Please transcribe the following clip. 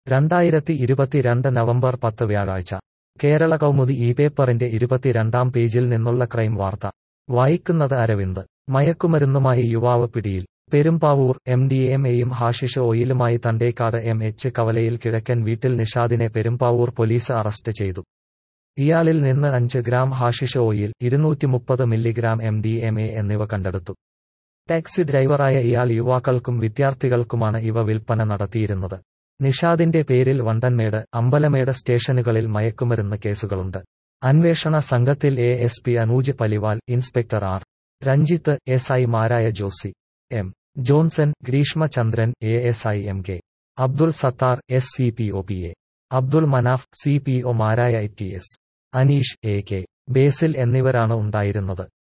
രണ്ടായിരത്തി ഇരുപത്തിരണ്ട് നവംബർ പത്ത് വ്യാഴാഴ്ച കേരള കൗമുദി ഈ പേപ്പറിന്റെ ഇരുപത്തിരണ്ടാം പേജിൽ നിന്നുള്ള ക്രൈം വാർത്ത വായിക്കുന്നത് അരവിന്ദ് മയക്കുമരുന്നുമായി യുവാവ് പിടിയിൽ പെരുമ്പാവൂർ എം ഡി എം എയും ഹാഷിഷ് ഓയിലുമായി തണ്ടേക്കാട് എം എച്ച് കവലയിൽ കിഴക്കൻ വീട്ടിൽ നിഷാദിനെ പെരുമ്പാവൂർ പോലീസ് അറസ്റ്റ് ചെയ്തു ഇയാളിൽ നിന്ന് അഞ്ച് ഗ്രാം ഹാഷിഷ് ഓയിൽ ഇരുന്നൂറ്റി മുപ്പത് milligram M D M A എന്നിവ കണ്ടെടുത്തു ടാക്സി ഡ്രൈവറായ ഇയാൾ യുവാക്കൾക്കും വിദ്യാർത്ഥികൾക്കുമാണ് ഇവ വിൽപ്പന നടത്തിയിരുന്നത് നിഷാദിന്റെ പേരിൽ വണ്ടൻമേട് അമ്പലമേട് സ്റ്റേഷനുകളിൽ മയക്കുമരുന്ന് കേസുകളുണ്ട് അന്വേഷണ സംഘത്തിൽ A S P Anuj Paliwal inspector R Ranjith S ഐമാരായ Josy M Johnson Greeshmachandran A S I M K Abdul Sathar S C P O P A Abdul Manaf C P ഒമാരായ T S Aneesh A K Basil എന്നിവരാണ് ഉണ്ടായിരുന്നത്